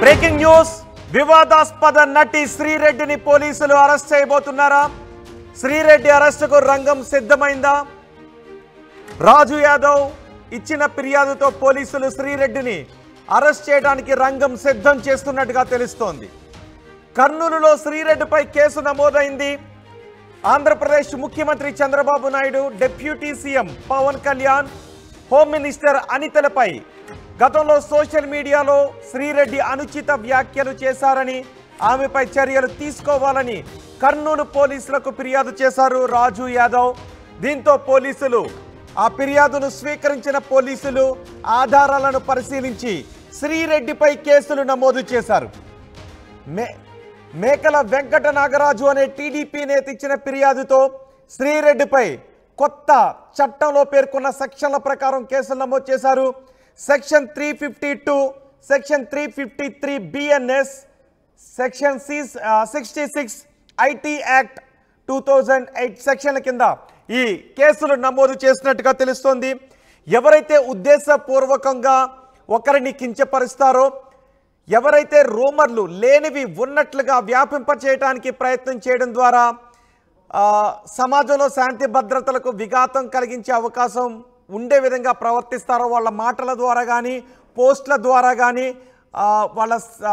Breaking news వివాదాస్పద నటి శ్రీరెడ్డిని పోలీసులు అరెస్ట్ చేయబోతున్నారా శ్రీరెడ్డి అరెస్టుకు రంగం సిద్ధమైందా రాజు యాదవ్ ఇచ్చిన ఫిర్యాదుతో పోలీసులు శ్రీరెడ్డిని అరెస్ట్ చేయడానికి రంగం సిద్ధం చేస్తున్నట్టుగా తెలుస్తోంది కర్నూలులో శ్రీరెడ్డిపై కేసు నమోదైంది ఆంధ్రప్రదేశ్ ముఖ్యమంత్రి Chandrababu Naidu deputy CM Pawan Kalyan home minister అనితలపై గతంలో సోషల్ మీడియాలో శ్రీరెడ్డి అనుచిత వ్యాఖ్యలు చేశారని ఆమెపై చర్యలు తీసుకోవాలని కర్నూలు పోలీసులకు ఫిర్యాదు చేశారు రాజు యాదవ్ దీంతో పోలీసులు ఆ ఫిర్యాదును స్వీకరించిన పోలీసులు ఆధారాలను పరిశీలించి శ్రీరెడ్డిపై కేసులు నమోదు చేశారు మే మేకల వెంకట నాగరాజు అనే టీడీపీ నేత ఇచ్చిన ఫిర్యాదుతో శ్రీరెడ్డిపై కొత్త చట్టంలో పేర్కొన్న సెక్షన్ల ప్రకారం కేసులు నమోదు చేశారు section three fifty two section three fifty three BNS section C sixty six IT act two thousand eight సెక్షన్ల కింద ఈ కేసులు నమోదు చేసినట్టుగా తెలుస్తోంది ఎవరైతే ఉద్దేశపూర్వకంగా ఒకరిని కించపరుస్తారో ఎవరైతే రూమర్లు లేనివి ఉన్నట్లుగా వ్యాపింపచేయడానికి ప్రయత్నం చేయడం ద్వారా ఆ, సమాజంలో శాంతి భద్రతలకు విఘాతం కలిగించే అవకాశం ఉండే విధంగా ప్రవర్తిస్తారో వాళ్ళ మాటల ద్వారా కానీ పోస్టుల ద్వారా కానీ వాళ్ళ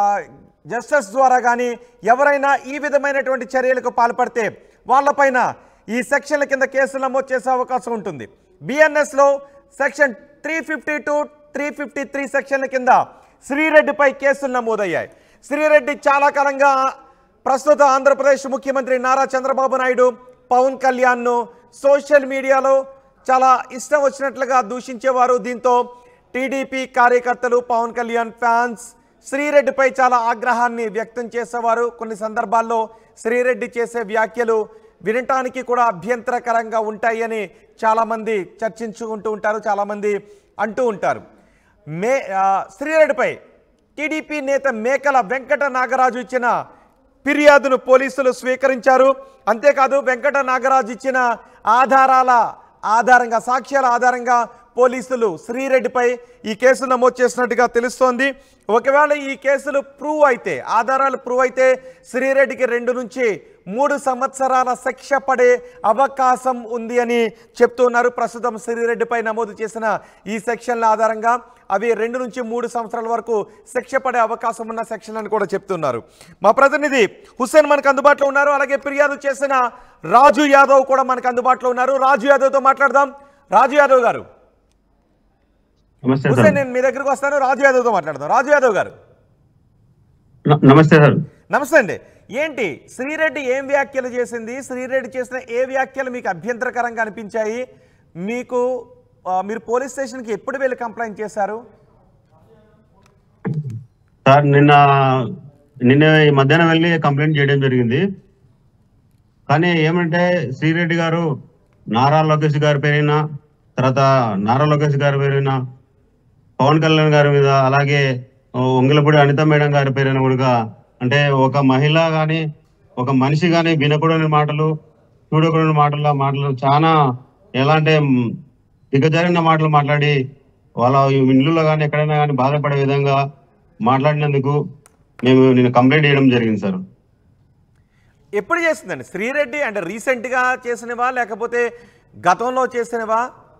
జస్టిస్ ద్వారా కానీ ఎవరైనా ఈ విధమైనటువంటి చర్యలకు పాల్పడితే వాళ్ళపైన ఈ సెక్షన్ల కింద కేసులు నమోదు చేసే అవకాశం ఉంటుంది బిఎన్ఎస్లో section three fifty two three fifty three సెక్షన్ల కింద శ్రీరెడ్డిపై కేసులు నమోదయ్యాయి శ్రీరెడ్డి చాలా కాలంగా ప్రస్తుత ఆంధ్రప్రదేశ్ ముఖ్యమంత్రి నారా చంద్రబాబు నాయుడు పవన్ కళ్యాణ్ను సోషల్ మీడియాలో చాలా ఇష్టం వచ్చినట్లుగా దూషించేవారు దీంతో టీడీపీ కార్యకర్తలు పవన్ కళ్యాణ్ ఫ్యాన్స్ శ్రీరెడ్డిపై చాలా ఆగ్రహాన్ని వ్యక్తం చేసేవారు కొన్ని సందర్భాల్లో శ్రీరెడ్డి చేసే వ్యాఖ్యలు వినటానికి కూడా అభ్యంతరకరంగా ఉంటాయని చాలామంది చర్చించుకుంటూ ఉంటారు చాలామంది అంటూ ఉంటారు మే ఆ, శ్రీరెడ్డిపై టీడీపీ నేత మేకల వెంకట నాగరాజు ఇచ్చిన ఫిర్యాదును పోలీసులు స్వీకరించారు అంతేకాదు వెంకట నాగరాజు ఇచ్చిన ఆధారాల ఆధారంగా సాక్ష్యాల ఆధారంగా పోలీసులు శ్రీరెడ్డిపై ఈ కేసు నమోదు చేసినట్టుగా తెలుస్తోంది ఒకవేళ ఈ కేసులు ప్రూవ్ అయితే ఆధారాలు ప్రూవ్ అయితే శ్రీరెడ్డికి రెండు నుంచి మూడు సంవత్సరాల శిక్ష పడే అవకాశం ఉంది అని చెప్తున్నారు ప్రస్తుతం శ్రీరెడ్డిపై నమోదు చేసిన ఈ సెక్షన్ల ఆధారంగా అవి రెండు నుంచి మూడు సంవత్సరాల వరకు శిక్ష పడే అవకాశం ఉన్న సెక్షన్ అని కూడా చెప్తున్నారు మా ప్రతినిధి హుస్సేన్ మనకు అందుబాటులో ఉన్నారు అలాగే ఫిర్యాదు చేసిన రాజు యాదవ్ కూడా మనకు అందుబాటులో ఉన్నారు రాజు యాదవ్తో మాట్లాడదాం రాజు యాదవ్ గారు నమస్తే హుస్సేన్ సార్ నేను మీ దగ్గరకు వస్తాను రాజు యాదవ్తో మాట్లాడదాం రాజు యాదవ్ గారు న- నమస్తే సార్ నమస్తే అండి ఏంటి శ్రీరెడ్డి ఏం వ్యాఖ్యలు చేసింది శ్రీరెడ్డి చేసిన ఏ వ్యాఖ్యలు మీకు అభ్యంతరకరంగా అనిపించాయి మీకు ఆ, మీరు పోలీస్ స్టేషన్కి ఎప్పుడు వెళ్ళి కంప్లైంట్ చేశారు సార్ నిన్న నిన్న ఈ మధ్యాహ్నం వెళ్ళి కంప్లైంట్ చేయడం జరిగింది కానీ ఏమంటే శ్రీరెడ్డి గారు నారా లోకేష్ గారి పేరైన తర్వాత నారా లోకేష్ గారి పేరైన పవన్ కళ్యాణ్ గారి మీద అలాగే ఉంగలపూడి అనిత మేడం గారి పేరైన కూడా అంటే ఒక మహిళ గాని ఒక మనిషి గాని వినకూడని మాటలు చూడకూడని మాటల మాటలు చాలా ఎలా అంటే మ్, దిగజారిన మాటలు మాట్లాడి వాళ్ళ ఇండ్లలో కానీ ఎక్కడైనా కానీ బాధపడే విధంగా మాట్లాడినందుకు మేము నేను కంప్లైంట్ చేయడం జరిగింది సార్ ఎప్పుడు చేసిందండి శ్రీరెడ్డి అంటే రీసెంట్గా చేసినవా లేకపోతే గతంలో చేసినవా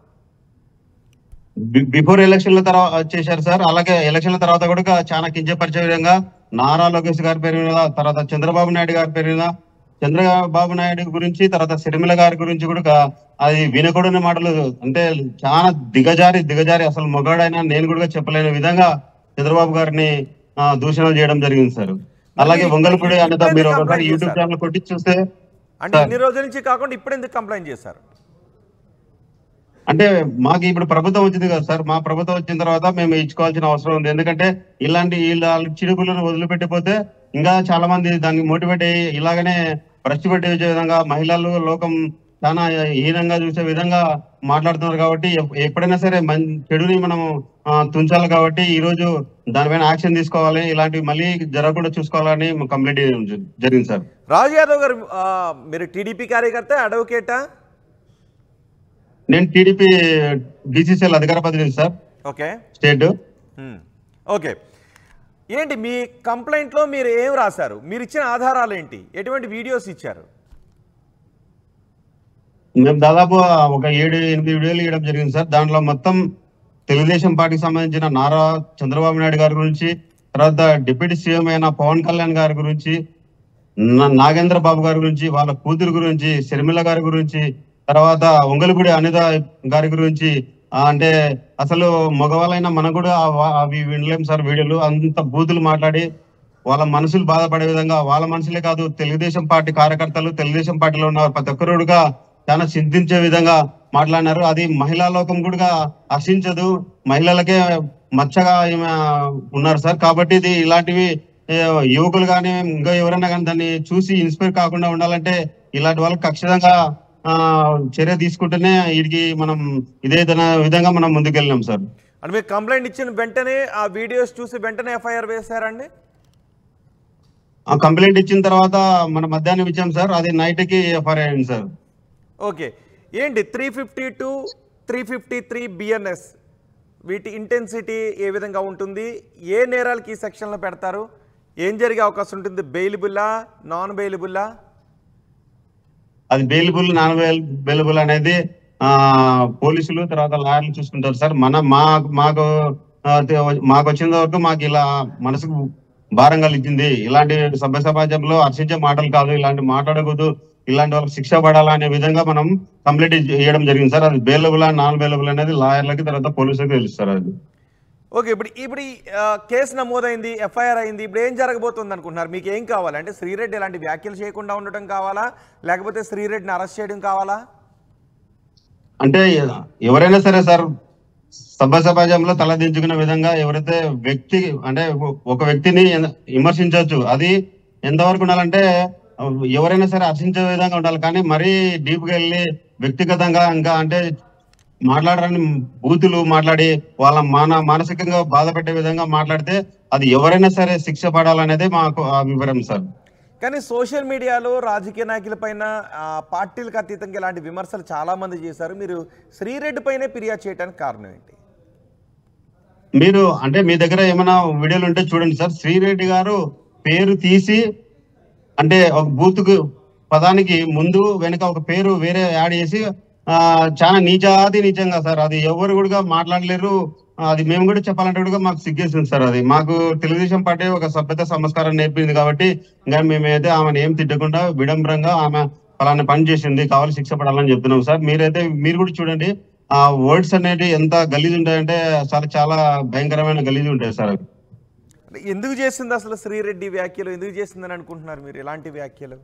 బి- బిఫోర్ ఎలక్షన్ల తర్వాత చేశారు సార్ అలాగే ఎలక్షన్ల తర్వాత కూడా చాలా కించపరిచే విధంగా నారా లోకేష్ గారి పేరు మీద తర్వాత చంద్రబాబు నాయుడు గారి పేరు మీద చంద్రబాబు నాయుడు గురించి తర్వాత సిరిమిల గారి గురించి కూడా అది వినకూడని మాటలు అంటే చాలా దిగజారి దిగజారి అసలు మొగాడైనా నేను కూడా చెప్పలేని విధంగా చంద్రబాబు గారిని ఆ, దూషణలు చేయడం జరిగింది సార్ అలాగే వంగలపూడి అన్నదా మీరు ఒకసారి యూట్యూబ్ ఛానల్ కొట్టి చూస్తే అంటే ఇన్ని రోజుల నుంచి కాకుండా ఇప్పుడు ఎందుకు కంప్లైంట్ చేశారు అంటే మాకు ఇప్పుడు ప్రభుత్వం వచ్చింది కదా సార్ మా ప్రభుత్వం వచ్చిన తర్వాత మేము ఇచ్చుకోవాల్సిన అవసరం ఉంది ఎందుకంటే ఇలాంటి ఇలా చిరుకులను వదిలిపెట్టిపోతే ఇంకా చాలా మంది దాన్ని మోటివేట్ అయ్యి ఇలాగనే భ్రష్టు పెట్టే విధంగా మహిళలు లోకం చాలా హీనంగా చూసే విధంగా మాట్లాడుతున్నారు కాబట్టి ఎప్- ఎప్పుడైనా సరే మం చెడుని మనం ఆ, తుంచాలి కాబట్టి ఈ రోజు దానిపైన యాక్షన్ తీసుకోవాలి ఇలాంటివి మళ్ళీ జరగకుండా చూసుకోవాలని కంప్లైంట్ చేయడం జరి- జరిగింది సార్ రాజు యాదవ్ గారు ఆ, మీరు టీడీపీ కార్యకర్త అడ్వకేటా నేను టీడీపీ బీసీసీఎల్ అధికార ప్రతినిధి sir okay state hmm. Okay ఏంటి మీ కంప్లైంట్లో మీరు ఏం రాశారు మీరు ఇచ్చిన ఆధారాలు ఏంటి ఎటువంటి వీడియోస్ ఇచ్చారు మేము దాదాపు ఒక ఏడు ఎనిమిది వీడియోలు ఇవ్వడం జరిగింది సార్ దాంట్లో మొత్తం తెలుగుదేశం పార్టీకి సంబంధించిన నారా చంద్రబాబు నాయుడు గారి గురించి తర్వాత డిప్యూటీ సీఎం అయిన పవన్ కళ్యాణ్ గారి గురించి నా- నాగేంద్ర బాబు గారి గురించి వాళ్ళ కూతురు గురించి శర్మిల గారి గురించి తర్వాత ఒంగలగూడి అనిత గారి గురించి ఆ, అంటే అసలు మగవాళ్ళైనా మనకు కూడా ఆ వా- అవి వినలేం సార్ వీడియోలు అంత బూతులు మాట్లాడి వాళ్ళ మనసులు బాధపడే విధంగా వాళ్ళ మనసులే కాదు తెలుగుదేశం పార్టీ కార్యకర్తలు తెలుగుదేశం పార్టీలో ఉన్న ప్రతి ఒక్కరుగా చాలా చింతించే విధంగా మాట్లాడినారు అది మహిళా లోకం కూడా హర్షించదు మహిళలకే మచ్చగా ఈమె ఉన్నారు సార్ కాబట్టి ఇది ఇలాంటివి ఏ, యువకులు కానీ ఇంకా ఎవరైనా కానీ దాన్ని చూసి ఇన్స్పైర్ కాకుండా ఉండాలంటే ఇలాంటి వాళ్ళకి ఖచ్చితంగా ఆ, చర్య తీసుకుంటేనే వీటికి మనం ఇదే విధంగా- విధంగా మనం ముందుకెళ్ళినాం సార్ అంటే మీరు కంప్లైంట్ ఇచ్చిన వెంటనే ఆ వీడియోస్ చూసి వెంటనే ఎఫ్ఐఆర్ వేశారండి ఆ కంప్లైంట్ ఇచ్చిన తర్వాత మన మధ్యాహ్నం ఇచ్చాం సార్ అది నైట్ కి ఎఫ్ఐఆర్ అయింది సార్ ఓకే ఏంటి three fifty two three fifty three BNS వీటి ఇంటెన్సిటీ ఏ విధంగా ఉంటుంది ఏ నేరాలకి ఈ సెక్షన్లో పెడతారు ఏం జరిగే అవకాశం ఉంటుంది బెయిలబుల్లా నాన్ బెయిలబుల్లా అది బెయిలబుల్ నాన్ బెయిలబుల్ అనేది ఆ పోలీసులు తర్వాత లాయర్లు చూసుకుంటారు సార్ మన మా మాకు ఆ, తె- మాకు వచ్చిన వరకు మాకు ఇలా మనసుకు భారం కలిగింది ఇలాంటి సభ్య సమాజంలో హర్షించే మాటలు కాదు ఇలాంటి మాట్లాడకూడదు ఇలాంటి వాళ్ళకి శిక్ష పడాలా అనే విధంగా మనం కంప్లీట్ చేయడం జరిగింది సార్ అది బెయిలబుల్ నాన్ బెయిలబుల్ అనేది లాయర్లకి తర్వాత పోలీసులకి తెలుస్తారు అది ఓకే ఇప్పుడు ఇప్పుడు ఈ ఆ, కేసు నమోదైంది ఎఫ్ఐఆర్ అయింది ఇప్పుడు ఏం జరగబోతుంది అనుకుంటున్నారు మీకు ఏం కావాలి అంటే శ్రీరెడ్డి ఇలాంటి వ్యాఖ్యలు చేయకుండా ఉండటం కావాలా లేకపోతే శ్రీరెడ్డిని అరెస్ట్ చేయడం కావాలా అంటే ఎవరైనా సరే సార్ సభ్య సమాజంలో తలదించుకునే విధంగా ఎవరైతే వ్యక్తి అంటే ఒక వ్యక్తిని ఎన్- విమర్శించవచ్చు అది ఎంతవరకు ఉండాలంటే ఎవరైనా సరే హర్షించే విధంగా ఉండాలి కానీ మరీ డీప్ గా వెళ్ళి వ్యక్తిగతంగా ఇంకా అంటే మాట్లాడరని బూతులు మాట్లాడి వాళ్ళ మాన మానసికంగా బాధ పెట్టే విధంగా మాట్లాడితే అది ఎవరైనా సరే శిక్ష పడాలనేదే మాకు అభిప్రాయం సార్ కానీ సోషల్ మీడియాలో రాజకీయ నాయకుల పైన ఆ, పార్టీలకు అతీతంగా ఇలాంటి విమర్శలు చాలా మంది చేశారు మీరు శ్రీరెడ్డి పైనే ఫిర్యాదు చేయడానికి కారణం ఏంటి మీరు అంటే మీ దగ్గర ఏమైనా వీడియోలు ఉంటే చూడండి సార్ శ్రీరెడ్డి గారు పేరు తీసి అంటే ఒక బూత్ కు పదానికి ముందు వెనుక ఒక పేరు వేరే యాడ్ చేసి ఆ చాలా నీచాది నీచంగా సార్ అది ఎవరు కూడా మాట్లాడలేరు ఆ, అది మేము కూడా చెప్పాలంటే కూడా మాకు సిగ్గేస్తుంది సార్ అది మాకు తెలుగుదేశం పార్టీ ఒక సభ్యత సంస్కారం నేర్పింది కాబట్టి ఇంకా మేమైతే ఆమెను ఏం తిట్టకుండా విడంబరంగా ఆమె ఫలానా పని చేసింది కావాలి శిక్ష పడాలని చెప్తున్నాం సార్ మీరైతే మీరు కూడా చూడండి ఆ వర్డ్స్ అనేవి ఎంత గలీజ్ ఉంటాయంటే చాలా చాలా భయంకరమైన గలీజ్ ఉంటాయి సార్ అవి అంటే ఎందుకు చేసింది అసలు శ్రీరెడ్డి వ్యాఖ్యలు ఎందుకు చేసిందని అనుకుంటున్నారు మీరు ఇలాంటి వ్యాఖ్యలు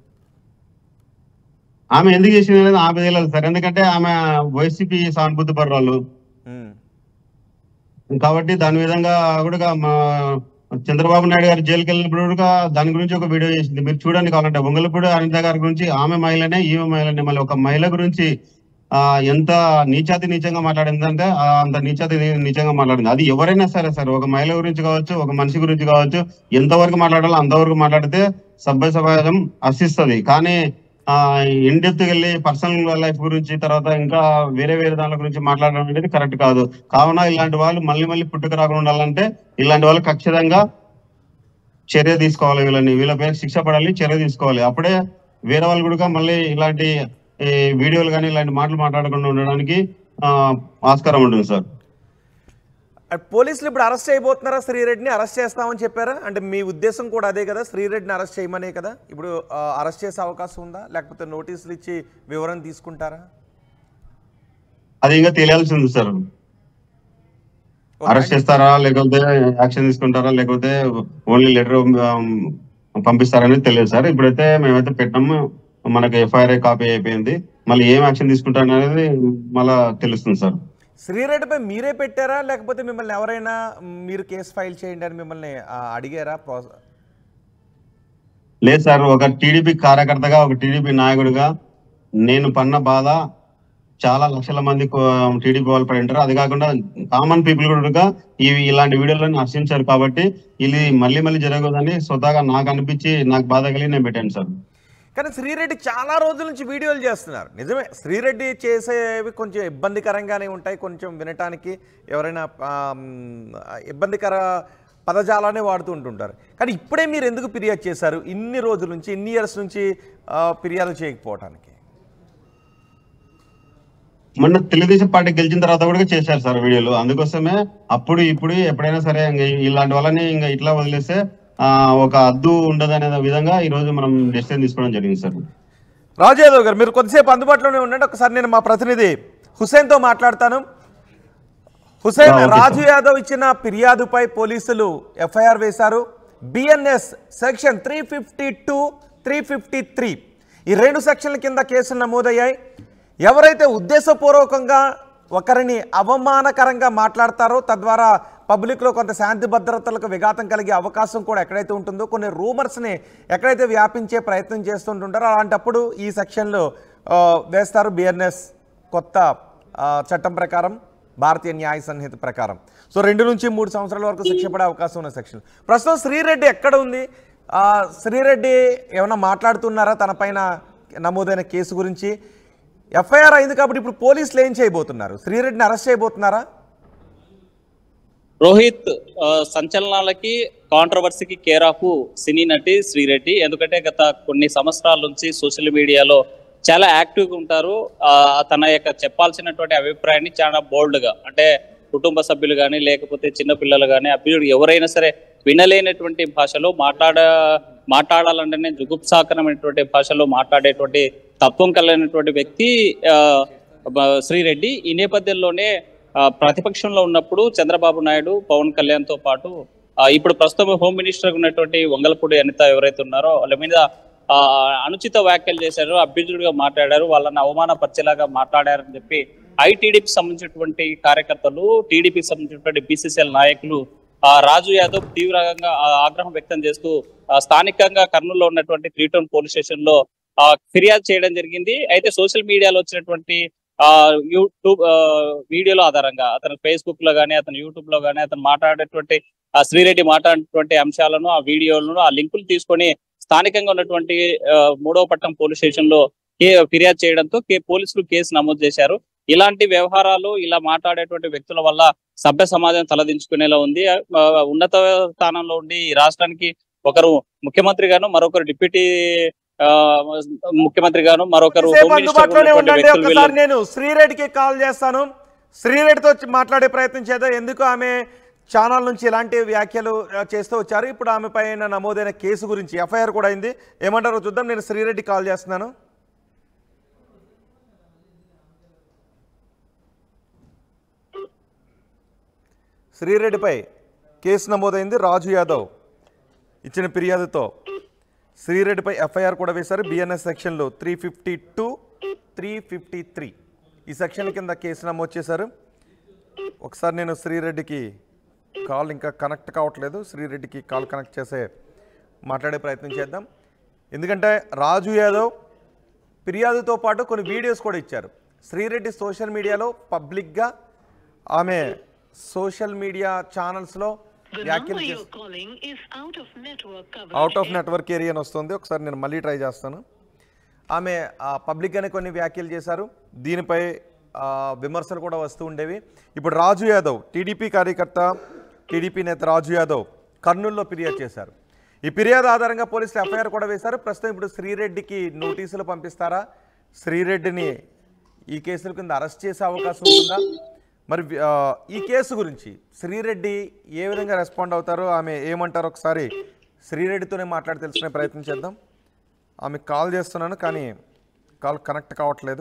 ఆమె ఎందుకు చేసింది అనేది ఆమె తెలియదు సార్ ఎందుకంటే ఆమె వైసీపీ సానుభూతి పర్రాలు ఉమ్. కాబట్టి దాని విధంగా కూడా మా చంద్రబాబు నాయుడు గారు జైలుకి వెళ్ళినప్పుడు కూడా దాని గురించి ఒక వీడియో చేసింది మీరు చూడండి కావాలంటే ఒంగలపూడి అనిత గారి గురించి ఆమె మహిళనే ఈమె మహిళనే మళ్ళీ ఒక మహిళ గురించి ఆ ఎంత నీచాతి నీచంగా మాట్లాడిందంటే ఆ అంత నీచాతి నీ- నీచంగా మాట్లాడింది అది ఎవరైనా సరే సరే ఒక మహిళ గురించి కావచ్చు ఒక మనిషి గురించి కావచ్చు ఎంతవరకు మాట్లాడాలో అంతవరకు మాట్లాడితే సభ్య సమాజం హర్షిస్తుంది కానీ ఆ ఇన్ డెప్త్ వెళ్ళి పర్సనల్ లైఫ్ గురించి తర్వాత ఇంకా వేరే వేరే దాని గురించి మాట్లాడడం అనేది కరెక్ట్ కాదు కావున ఇలాంటి వాళ్ళు మళ్ళీ మళ్ళీ పుట్టుక రాకుండా ఉండాలంటే ఇలాంటి వాళ్ళు ఖచ్చితంగా చర్య తీసుకోవాలి వీళ్ళని వీళ్ళ పేరు శిక్ష పడాలి చర్య తీసుకోవాలి అప్పుడే వేరే వాళ్ళు కూడా మళ్ళీ ఇలాంటి ఈ వీడియోలు కానీ ఇలాంటి మాటలు మాట్లాడకుండా ఉండడానికి ఆ, ఆస్కారం ఉంటుంది సార్ అట్ పోలీసులు ఇప్పుడు అరెస్ట్ చేయబోతున్నారా శ్రీరెడ్డిని అరెస్ట్ చేస్తామని చెప్పారా అంటే మీ ఉద్దేశం కూడా అదే కదా శ్రీరెడ్డిని అరెస్ట్ చేయమనే కదా ఇప్పుడు ఆ, అరెస్ట్ చేసే అవకాశం ఉందా లేకపోతే నోటీసులు ఇచ్చి వివరణ తీసుకుంటారా అది ఇంకా తెలియాల్సి ఉంది సార్ అరెస్ట్ చేస్తారా లేకపోతే యాక్షన్ తీసుకుంటారా లేకపోతే ఓన్లీ లెటర్ పంపిస్తారనేది తెలియదు సార్ ఇప్పుడైతే మేమైతే పెట్టాము మనకి ఎఫ్ఐఆర్ కాపీ అయిపోయింది మళ్ళీ ఏం యాక్షన్ తీసుకుంటారు అనేది మళ్ళా తెలుస్తుంది సార్ శ్రీరెడ్డిపై మీరే పెట్టారా లేకపోతే మిమ్మల్ని ఎవరైనా మీరు కేసు ఫైల్ చేయండి అని మిమ్మల్ని ఆ, అడిగారా ప్రాసెస్ లేదు సార్ ఒక టీడీపీ కార్యకర్తగా ఒక టీడీపీ నాయకుడిగా నేను పన్న బాధ చాలా లక్షల మంది టీడీపీ వాళ్ళు పడి ఉంటారు అది కాకుండా కామన్ పీపుల్ కూడా ఇవి ఇలాంటి వీడియోలను హర్షించారు కాబట్టి ఇది మళ్ళీ మళ్ళీ జరగదని స్వతహాగా నాకు అనిపించి నాకు బాధ కలిగి నేను పెట్టాను సార్ కానీ శ్రీరెడ్డి చాలా రోజుల నుంచి వీడియోలు చేస్తున్నారు నిజమే శ్రీరెడ్డి చేసేవి కొంచెం ఇబ్బందికరంగానే ఉంటాయి కొంచెం వినటానికి ఎవరైనా ఆ, మ్, ఇబ్బందికర పదజాలాన్ని వాడుతూ ఉంటుంటారు కానీ ఇప్పుడే మీరు ఎందుకు ఫిర్యాదు చేశారు ఇన్ని రోజుల నుంచి ఇన్ని ఇయర్స్ నుంచి ఆ, ఫిర్యాదు చేయకపోవటానికి మొన్న తెలుగుదేశం పార్టీ గెలిచిన తర్వాత కూడా చేశారు సార్ వీడియోలు అందుకోసమే అప్పుడు ఇప్పుడు ఎప్పుడైనా సరే ఇంక ఇలాంటి వాళ్ళని ఇంకా ఇట్లా వదిలేస్తే ఆ, ఒక అద్దు ఉండదు అనే విధంగా ఈ రోజు మనం డెసిషన్ తీసుకోవడం జరిగింది సార్ రాజు యాదవ్ గారు మీరు కొద్దిసేపు అందుబాటులోనే ఉండండి ఒకసారి నేను మా ప్రతినిధి హుసేన్తో మాట్లాడతాను హుసేన్ ఆ, ఓకే రాజు యాదవ్ ఇచ్చిన ఫిర్యాదుపై పోలీసులు ఎఫ్ఐఆర్ వేశారు BNS section three fifty two three fifty three ఈ రెండు సెక్షన్ల కింద కేసులు నమోదయ్యాయి ఎవరైతే ఉద్దేశపూర్వకంగా ఒకరిని అవమానకరంగా మాట్లాడతారో తద్వారా పబ్లిక్లో కొంత శాంతి భద్రతలకు విఘాతం కలిగే అవకాశం కూడా ఎక్కడైతే ఉంటుందో కొన్ని రూమర్స్ని ఎక్కడైతే వ్యాపించే ప్రయత్నం చేస్తుంటుంటారో అలాంటప్పుడు ఈ సెక్షన్లో ఆ, వేస్తారు బిఎన్ఎస్ కొత్త ఆ, చట్టం ప్రకారం భారతీయ న్యాయ సంహిత ప్రకారం సో రెండు నుంచి మూడు సంవత్సరాల వరకు శిక్ష పడే అవకాశం ఉన్న సెక్షన్ ప్రస్తుతం శ్రీరెడ్డి ఎక్కడ ఉంది ఆ, శ్రీరెడ్డి ఏమైనా మాట్లాడుతున్నారా తన పైన నమోదైన కేసు గురించి ఎఫ్ఐఆర్ అయింది కాబట్టి ఇప్పుడు పోలీసులు ఏం చేయబోతున్నారు శ్రీరెడ్డిని అరెస్ట్ చేయబోతున్నారా రోహిత్ ఆ, సంచలనాలకి కాంట్రవర్సీకి కేర్ ఆఫ్ సినీ నటి శ్రీరెడ్డి ఎందుకంటే గత కొన్ని సంవత్సరాల నుంచి సోషల్ మీడియాలో చాలా యాక్టివ్గా ఉంటారు ఆ, తన యొక్క చెప్పాల్సినటువంటి అభిప్రాయాన్ని చాలా బోల్డ్ గా అంటే కుటుంబ సభ్యులు కానీ లేకపోతే చిన్న పిల్లలు కానీ అభ్యుడు ఎవరైనా సరే వినలేనటువంటి భాషలో మాట్లాడ మాట్లాడాలంటేనే జుగుప్సాకరమైనటువంటి భాషలో మాట్లాడేటువంటి తత్వం కలిగినటువంటి వ్యక్తి ఆ, బ- శ్రీరెడ్డి ఈ నేపథ్యంలోనే ఆ, ప్రతిపక్షంలో ఉన్నప్పుడు చంద్రబాబు నాయుడు పవన్ కళ్యాణ్ తో పాటు ఆ, ఇప్పుడు ప్రస్తుతం హోమ్ మినిస్టర్ ఉన్నటువంటి వంగలపూడి అనిత ఎవరైతే ఉన్నారో వాళ్ళ మీద ఆ, అనుచిత వ్యాఖ్యలు చేశారు అభ్యర్థుడిగా మాట్లాడారు వాళ్ళని అవమానపరిచేలాగా మాట్లాడారని చెప్పి ఐటీడీపీ సంబంధించినటువంటి కార్యకర్తలు టీడీపీకి సంబంధించినటువంటి బీసీసీఎల్ నాయకులు ఆ, రాజు యాదవ్ తీవ్రంగా ఆ, ఆగ్రహం వ్యక్తం చేస్తూ ఆ, స్థానికంగా కర్నూలులో ఉన్నటువంటి త్రీ టౌన్ పోలీస్ స్టేషన్ లో ఆ, ఫిర్యాదు చేయడం జరిగింది అయితే సోషల్ మీడియాలో వచ్చినటువంటి ఆ యూట్యూబ్ ఆ, వీడియోల ఆధారంగా అతను ఫేస్బుక్ లో గానీ అతను యూట్యూబ్ లో గానీ అతను మాట్లాడేటువంటి ఆ శ్రీరెడ్డి మాట్లాడేటువంటి అంశాలను ఆ వీడియోలను ఆ లింకులు తీసుకొని స్థానికంగా ఉన్నటువంటి ఆ, మూడవ పట్టణం పోలీస్ స్టేషన్ లో కే- ఫిర్యాదు చేయడంతో కే పోలీసులు కేసు నమోదు చేశారు ఇలాంటి వ్యవహారాలు ఇలా మాట్లాడేటువంటి వ్యక్తుల వల్ల సభ్య సమాజం తలదించుకునేలా ఉంది ఆ, ఉన్నత స్థానంలో ఉండి ఈ రాష్ట్రానికి ఒకరు ముఖ్యమంత్రి గాను మరొకరు డిప్యూటీ ఆ, ముఖ్యమంత్రి గాను మరొకరు సేపు హోమ్ మినిస్టర్ అందుబాటులోనే ఉన్నటువంటి ఉండండి వ్యక్తులు వీళ్ళు- ఒకసారి నేను శ్రీరెడ్డికి కాల్ చేస్తాను శ్రీరెడ్డితో వచ్చి మాట్లాడే ప్రయత్నం చేద్దాం ఎందుకు ఆమె ఛానల్ నుంచి ఇలాంటి వ్యాఖ్యలు ఆ, చేస్తూ వచ్చారు ఇప్పుడు ఆమె పైన నమోదైన కేసు గురించి ఎఫ్ఐఆర్ కూడా అయింది ఏమంటారో చూద్దాం నేను శ్రీరెడ్డి కాల్ చేస్తున్నాను శ్రీరెడ్డిపై కేసు నమోదైంది రాజు యాదవ్ ఇచ్చిన ఫిర్యాదుతో శ్రీరెడ్డిపై ఎఫ్ఐఆర్ కూడా వేశారు బిఎన్ఎస్ సెక్షన్లో three fifty two three fifty three ఈ సెక్షన్ కింద కేసు నమోదు చేశారు ఒకసారి నేను శ్రీరెడ్డికి కాల్ ఇంకా కనెక్ట్ కావట్లేదు శ్రీరెడ్డికి కాల్ కనెక్ట్ చేసే మాట్లాడే ప్రయత్నం చేద్దాం ఎందుకంటే రాజు యాదవ్ ఫిర్యాదుతో పాటు కొన్ని వీడియోస్ కూడా ఇచ్చారు శ్రీరెడ్డి సోషల్ మీడియాలో పబ్లిక్గా ఆమె సోషల్ మీడియా ఛానల్స్లో The వ్యాఖ్యలు number చేసి you're calling is out of network coverage. Out of network area అని వస్తుంది ఒకసారి నేను మళ్ళీ ట్రై చేస్తాను ఆమె ఆ, పబ్లిక్గానే కొన్ని వ్యాఖ్యలు చేశారు దీనిపై ఆ, విమర్శలు కూడా వస్తూ ఉండేవి ఇప్పుడు రాజు యాదవ్ టీడీపీ కార్యకర్త టీడీపీ నేత రాజు యాదవ్ కర్నూలులో ఫిర్యాదు చేశారు ఈ ఫిర్యాదు ఆధారంగా పోలీసులు ఎఫ్ఐఆర్ కూడా వేశారు ప్రస్తుతం ఇప్పుడు శ్రీరెడ్డికి నోటీసులు పంపిస్తారా శ్రీరెడ్డిని ఈ కేసుల కింద అరెస్ట్ చేసే అవకాశం ఉంటుందా మరి ఆ, ఈ కేసు గురించి శ్రీరెడ్డి ఏ విధంగా రెస్పాండ్ అవుతారో ఆమె ఏమంటారో ఒకసారి శ్రీరెడ్డితోనే మాట్లాడి తెలుసుకునే ప్రయత్నం చేద్దాం ఆమె కాల్ చేస్తున్నాను కానీ కాల్ కనెక్ట్ కావట్లేదు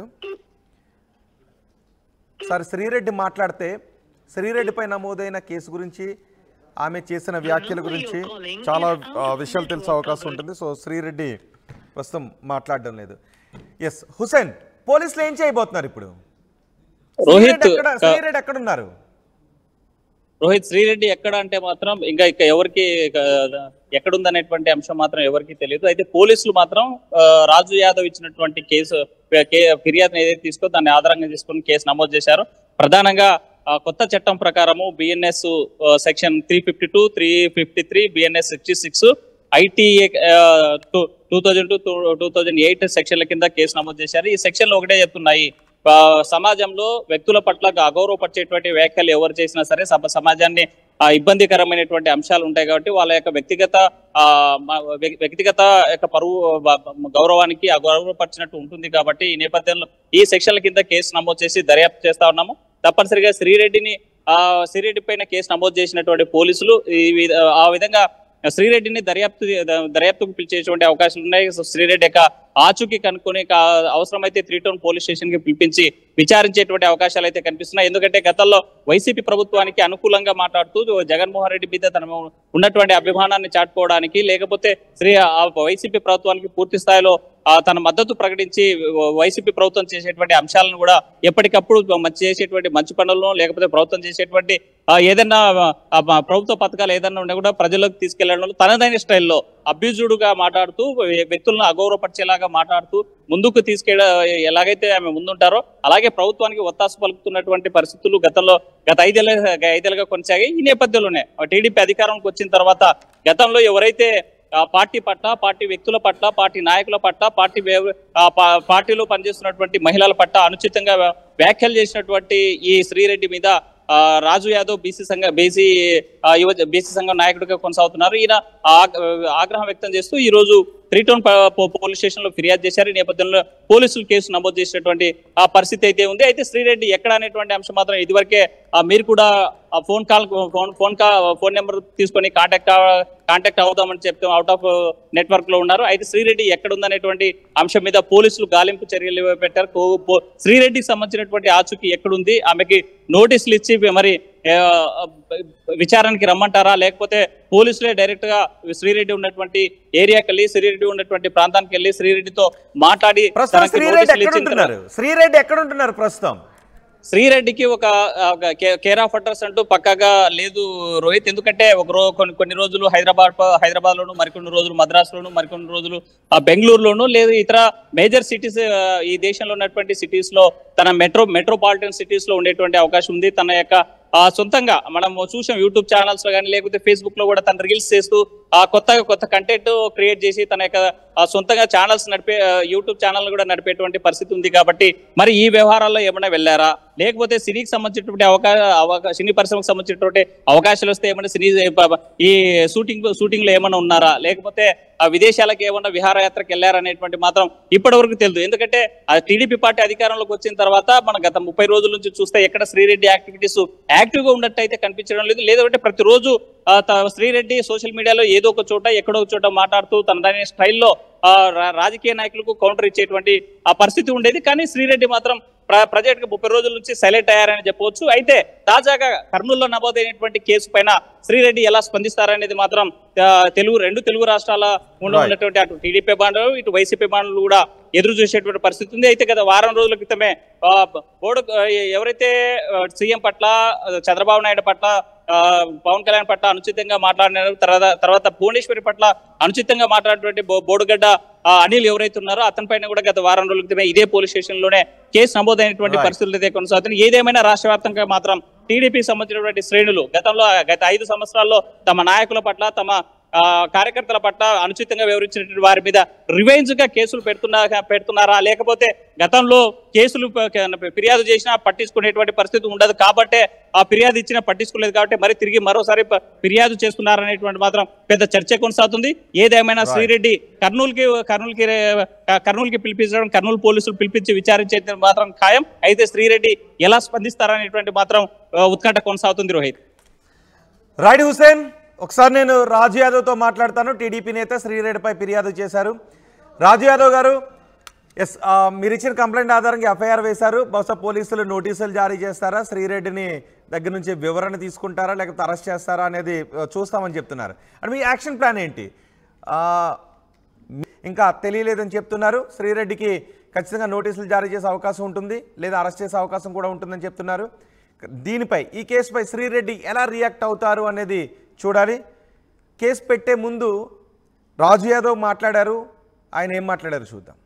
సార్ శ్రీరెడ్డి మాట్లాడితే శ్రీరెడ్డిపై నమోదైన కేసు గురించి ఆమె చేసిన వ్యాఖ్యల గురించి చాలా ఆ, విషయాలు తెలిసే అవకాశం ఉంటుంది సో శ్రీరెడ్డి ప్రస్తుతం మాట్లాడడం లేదు ఎస్ హుసేన్ పోలీసులు ఏం చేయబోతున్నారు ఇప్పుడు రోహిత్ శ్రీరెడ్డి ఎక్కడ శ్రీరెడ్డి ఎక్కడ ఉన్నారు రోహిత్ శ్రీరెడ్డి ఎక్కడ అంటే మాత్రం ఇంకా ఇక ఎవరికి ఇక ఎక్కడుందనేటువంటి అంశం మాత్రం ఎవరికి తెలియదు అయితే పోలీసులు మాత్రం ఆ, రాజు యాదవ్ ఇచ్చినటువంటి కేసు కే- ఫిర్యాదును ఏదైతే తీసుకో దాన్ని ఆధారంగా తీసుకొని కేసు నమోదు చేశారు ప్రధానంగా ఆ, కొత్త చట్టం ప్రకారము BNS section three fifty two three fifty three BNS sixty six ITA two thousand two two thousand eight సెక్షన్ల కింద కేసు నమోదు చేశారు ఈ సెక్షన్లు ఒకటే చెప్తున్నాయి ఆ, సమాజంలో వ్యక్తుల పట్ల అగౌరవపరిచేటువంటి వ్యాఖ్యలు ఎవరు చేసినా సరే సమ సమాజాన్ని ఆ, ఇబ్బందికరమైనటువంటి అంశాలు ఉంటాయి కాబట్టి వాళ్ళ యొక్క వ్యక్తిగత ఆ, మ- వ్య- వ్యక్తిగత యొక్క పరువు బ- బ- గౌరవానికి అగౌరవపరిచినట్టు ఉంటుంది కాబట్టి ఈ నేపథ్యంలో ఈ సెక్షన్ల కింద కేసు నమోదు చేసి దర్యాప్తు చేస్తా ఉన్నాము తప్పనిసరిగా శ్రీరెడ్డిని ఆ శ్రీరెడ్డి పైన కేసు నమోదు చేసినటువంటి పోలీసులు ఈ విధ- ఆ విధంగా శ్రీరెడ్డిని దర్యాప్తు దర్యాప్తుకు పిలిచేటువంటి అవకాశాలు ఉన్నాయి సో శ్రీరెడ్డి యొక్క ఆచూకీ కనుక్కొని కా- అవసరమైతే త్రీ టౌన్ పోలీస్ స్టేషన్ కి పిలిపించి విచారించేటువంటి అవకాశాలు అయితే కనిపిస్తున్నాయి ఎందుకంటే గతంలో వైసీపీ ప్రభుత్వానికి అనుకూలంగా మాట్లాడుతూ జగన్మోహన్ రెడ్డి మీద తన ఉన్నటువంటి అభిమానాన్ని చాటుకోవడానికి లేకపోతే శ్రీ ఆ వైసీపీ ప్రభుత్వానికి పూర్తి స్థాయిలో ఆ, తన మద్దతు ప్రకటించి వైసీపీ ప్రభుత్వం చేసేటువంటి అంశాలను కూడా ఎప్పటికప్పుడు మంచి చేసేటువంటి మంచి పనులను లేకపోతే ప్రభుత్వం చేసేటువంటి ఆ, ఏదైనా ఆ, ఆ, ప్రభుత్వ పథకాలు ఏదైనా ఉన్నా కూడా ప్రజల్లోకి తీసుకెళ్లడంలో తనదైన స్టైల్లో అభ్యూజుడుగా మాట్లాడుతూ వ్యక్తులను అగౌరవపరిచేలాగా మాట్లాడుతూ ముందుకు తీసుకెళ్ళ ఎలాగైతే ఆమె ముందుంటారో అలాగే ప్రభుత్వానికి ఒత్తాసు పలుకుతున్నటువంటి పరిస్థితులు గతంలో గత ఐదేళ్ళ ఐదేళ్ళుగా కొనసాగాయి ఈ నేపథ్యంలోనే టీడీపీ అధికారంలోకి వచ్చిన తర్వాత గతంలో ఎవరైతే ఆ పార్టీ పట్ల పార్టీ వ్యక్తుల పట్ల పార్టీ నాయకుల పట్ల పార్టీ వ్యవ- ఆ పా- పార్టీలో పనిచేస్తున్నటువంటి మహిళల పట్ల అనుచితంగా వ్య- వ్యాఖ్యలు చేసినటువంటి ఈ శ్రీరెడ్డి మీద ఆ, రాజు యాదవ్ బీసీ సంఘ బీసీ ఆ, యువ బీసీ సంఘం నాయకుడిగా కొనసాగుతున్నారు ఈయన ఆగ్- ఆగ్రహం వ్యక్తం చేస్తూ ఈ రోజు త్రీ టౌన్ ప- పో- పోలీస్ స్టేషన్ లో ఫిర్యాదు చేశారు ఈ నేపథ్యంలో పోలీసులు కేసు నమోదు చేసినటువంటి ఆ పరిస్థితి అయితే ఉంది అయితే శ్రీరెడ్డి ఎక్కడ అనేటువంటి అంశం మాత్రం ఇదివరకే ఆ, మీరు కూడా ఆ ఫోన్ కాల్ ఫోన్ ఫోన్ కా ఫోన్ నెంబర్ తీసుకొని కాంటాక్ట్ కాంటాక్ట్ అవుదామని చెప్తే అవుట్ ఆఫ్ నెట్వర్క్ లో ఉన్నారు అయితే శ్రీరెడ్డి ఎక్కడ ఉందనేటువంటి అంశం మీద పోలీసులు గాలింపు చర్యలు పెట్టారు కో- పో- శ్రీరెడ్డికి సంబంధించినటువంటి ఆచూకీ ఎక్కడుంది ఆమెకి నోటీసులు ఇచ్చి మరి ఆ, విచారణకి రమ్మంటారా లేకపోతే పోలీసులే డైరెక్ట్ గా శ్రీరెడ్డి ఉన్నటువంటి ఏరియాకి వెళ్ళి శ్రీరెడ్డి ఉన్నటువంటి ప్రాంతానికి వెళ్ళి శ్రీరెడ్డితో మాట్లాడి ప్రస్తుతం తనకి శ్రీరెడ్డి నోటీసులు ఎక్కడ ఇచ్చిన తర్వాత- ఉంటున్నారు శ్రీరెడ్డి ఎక్కడ ఉంటున్నారు ప్రస్తుతం శ్రీరెడ్డికి ఒక కేర్ ఆఫ్ అడ్రస్ అంటూ పక్కాగా లేదు రోహిత్ ఎందుకంటే ఒక రో కొన్ని కొన్ని రోజులు హైదరాబాద్ ప- హైదరాబాద్ లోను మరికొన్ని రోజులు మద్రాసులోను మరికొన్ని రోజులు ఆ, బెంగళూరులోను లేదు ఇతర మేజర్ సిటీస్ ఈ దేశంలో ఉన్నటువంటి సిటీస్ లో తన మెట్రో మెట్రోపాలిటన్ సిటీస్ లో ఉండేటువంటి అవకాశం ఉంది తన యొక్క ఆ, సొంతంగా మనం చూసాం యూట్యూబ్ ఛానల్స్ లో కానీ లేకపోతే ఫేస్బుక్ లో కూడా తన రీల్స్ చేస్తూ ఆ కొత్తగా కొత్త కంటెంట్ క్రియేట్ చేసి తన యొక్క ఆ, సొంతంగా ఛానల్స్ నడిపే ఆ, యూట్యూబ్ ఛానల్ కూడా నడిపేటువంటి పరిస్థితి ఉంది కాబట్టి మరి ఈ వ్యవహారాల్లో ఏమైనా వెళ్ళారా లేకపోతే సినీకి సంబంధించినటువంటి అవకాశ అవకా సినీ పరిశ్రమకు సంబంధించినటువంటి అవకాశాలు వస్తే ఏమైనా సినీ ఈ షూటింగ్ షూటింగ్ లో ఏమైనా ఉన్నారా లేకపోతే ఆ విదేశాలకు ఏమన్నా విహారయాత్రకు వెళ్ళారనేటువంటి మాత్రం ఇప్పటి వరకు తెలియదు ఎందుకంటే ఆ టీడీపీ పార్టీ అధికారంలోకి వచ్చిన తర్వాత మన గత ముప్పై రోజుల నుంచి చూస్తే ఎక్కడ శ్రీరెడ్డి యాక్టివిటీస్ యాక్టివ్ గా ఉన్నట్టయితే కనిపించడం లేదు లేదంటే ప్రతిరోజు ఆ, త- శ్రీరెడ్డి సోషల్ మీడియాలో ఏదో ఒక చోట ఎక్కడో ఒక చోట మాట్లాడుతూ తన దాని స్టైల్లో ఆ, రా- రాజకీయ నాయకులకు కౌంటర్ ఇచ్చేటువంటి ఆ పరిస్థితి ఉండేది కానీ శ్రీరెడ్డి మాత్రం ప్ర- ప్రజెంట్ గా ముప్పై రోజుల నుంచి సైలెంట్ అయ్యారని చెప్పవచ్చు అయితే తాజాగా కర్నూలులో నమోదైనటువంటి కేసు పైన శ్రీరెడ్డి ఎలా స్పందిస్తారనేది మాత్రం ఆ, తెలుగు రెండు తెలుగు రాష్ట్రాల ఉన్న Right. ఉన్నటువంటి అటు టీడీపీ బాండలు ఇటు వైసీపీ బాండలు కూడా ఎదురు చూసేటువంటి పరిస్థితి ఉంది అయితే గత వారం రోజుల క్రితమే ఆ, బోర్డు ఆ, ఎవరైతే సీఎం పట్ల ఆ, చంద్రబాబు నాయుడు పట్ల ఆ, పవన్ కళ్యాణ్ పట్ల అనుచితంగా మాట్లాడినారు తర్వాత తర్వాత భువనేశ్వరి పట్ల అనుచితంగా మాట్లాడినటువంటి బో- బోడుగడ్డ ఆ, అనిల్ ఎవరైతే ఉన్నారో అతని పైన కూడా గత వారం రోజుల క్రితమే ఇదే పోలీస్ స్టేషన్ లోనే కేసు నమోదైనటువంటి Right. పరిస్థితులు అయితే కొనసాగుతున్నాయి ఏదేమైనా రాష్ట్ర వ్యాప్తంగా మాత్రం టీడీపీకి సంబంధించినటువంటి శ్రేణులు గతంలో గత ఐదు సంవత్సరాల్లో తమ నాయకుల పట్ల తమ ఆ, కార్యకర్తల పట్ల అనుచితంగా వివరించినటువంటి వారి మీద రివెంజ్ గా కేసులు పెడుతున్నా పెడుతున్నారా లేకపోతే గతంలో కేసులు ప- క- ఫిర్యాదు చేసినా పట్టించుకునేటువంటి పరిస్థితి ఉండదు కాబట్టే ఆ ఫిర్యాదు ఇచ్చినా పట్టించుకోలేదు కాబట్టి మరి తిరిగి మరోసారి ప- ఫిర్యాదు చేస్తున్నారనేటువంటి మాత్రం పెద్ద చర్చ కొనసాగుతుంది ఏదేమైనా Right. శ్రీరెడ్డి కర్నూలుకి కర్నూలుకి రే- కర్నూలుకి పిలిపించడం కర్నూలు పోలీసులు పిలిపించి విచారించేది మాత్రం ఖాయం అయితే శ్రీరెడ్డి ఎలా స్పందిస్తారనేటువంటి మాత్రం ఆ, ఉత్కంఠ కొనసాగుతుంది రోహిత్ రైడ్ హుసేన్ ఒకసారి నేను రాజు యాదవ్తో మాట్లాడతాను టీడీపీ నేత శ్రీరెడ్డిపై ఫిర్యాదు చేశారు రాజు యాదవ్ గారు ఎస్ ఆ, మీరు ఇచ్చిన కంప్లైంట్ ఆధారంగా ఎఫ్ఐఆర్ వేశారు బహుశా పోలీసులు నోటీసులు జారీ చేస్తారా శ్రీరెడ్డిని దగ్గర నుంచి వివరణ తీసుకుంటారా లేకపోతే అరెస్ట్ చేస్తారా అనేది ఆ, చూస్తామని చెప్తున్నారు అంటే మీ యాక్షన్ ప్లాన్ ఏంటి ఆ, ఇంకా తెలియలేదని చెప్తున్నారు శ్రీరెడ్డికి ఖచ్చితంగా నోటీసులు జారీ చేసే అవకాశం ఉంటుంది లేదా అరెస్ట్ చేసే అవకాశం కూడా ఉంటుందని చెప్తున్నారు దీనిపై ఈ కేసుపై శ్రీరెడ్డి ఎలా రియాక్ట్ అవుతారు అనేది చూడాలి కేసు పెట్టే ముందు రాజు యాదవ్ మాట్లాడారు ఆయన ఏం మాట్లాడారు చూద్దాం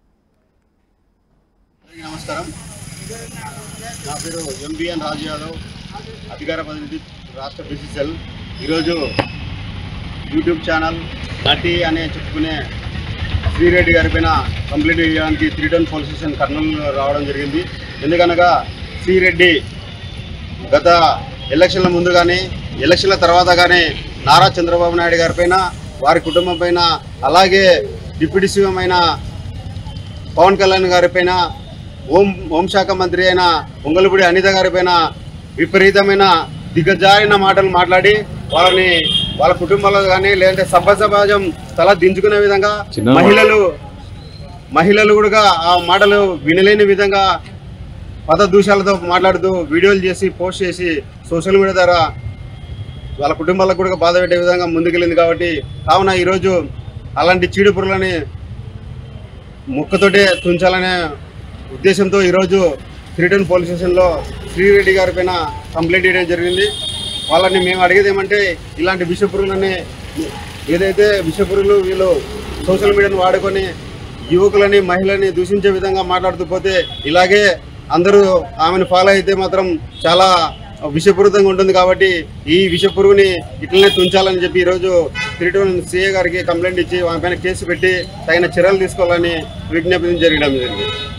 అందరికీ నమస్కారం నా పేరు ఎంబిఎన్ రాజు యాదవ్ అధికార ప్రతినిధి రాష్ట్ర బీసీసీఎల్ ఈరోజు యూట్యూబ్ ఛానల్ నటి అనే చెప్పుకునే శ్రీరెడ్డి గారి పైన కంప్లైంట్ చేయడానికి three town police station Kurnool రావడం జరిగింది ఎందుకనగా శ్రీరెడ్డి గత ఎలక్షన్ల ముందు కానీ ఎలక్షన్ల తర్వాత కానీ నారా చంద్రబాబు నాయుడు గారి పైన వారి కుటుంబం పైన అలాగే డిప్యూటీ సీఎం అయిన పవన్ కళ్యాణ్ గారి పైన హోం హోంశాఖ మంత్రి అయిన పొంగలపూడి అనిత గారి పైన విపరీతమైన దిగజారిన మాటలు మాట్లాడి వాళ్ళని వాళ్ళ కుటుంబాల్లో కానీ లేదంటే సభ్య సమాజం తల దించుకునే విధంగా మహిళలు మహిళలు కూడా ఆ మాటలు వినలేని విధంగా పద దూషాలతో మాట్లాడుతూ వీడియోలు చేసి పోస్ట్ చేసి సోషల్ మీడియా ద్వారా వాళ్ళ కుటుంబాలకు కూడా బాధ పెట్టే విధంగా ముందుకెళ్ళింది కాబట్టి కావున ఈరోజు అలాంటి చీడుపురులని ముక్కతోటే తుంచాలనే ఉద్దేశంతో ఈరోజు త్రీటన్ పోలీస్ స్టేషన్లో శ్రీరెడ్డి గారి పైన కంప్లైంట్ చేయడం జరిగింది వాళ్ళని మేము అడిగేది ఏమంటే ఇలాంటి విషపురుగులని ఏదైతే విషపురుగులు వీళ్ళు సోషల్ మీడియాను వాడుకొని యువకులని మహిళని దూషించే విధంగా మాట్లాడుతూ పోతే ఇలాగే అందరూ ఆమెను ఫాలో అయితే మాత్రం చాలా విషపూరితంగా ఉంటుంది కాబట్టి ఈ విషపురుగుని ఇట్లనే తుంచాలని చెప్పి ఈరోజు త్రిటూన్ సీఏ గారికి కంప్లైంట్ ఇచ్చి ఆమె పైన కేసు పెట్టి తగిన చర్యలు తీసుకోవాలని విజ్ఞప్తి జరగడం జరిగింది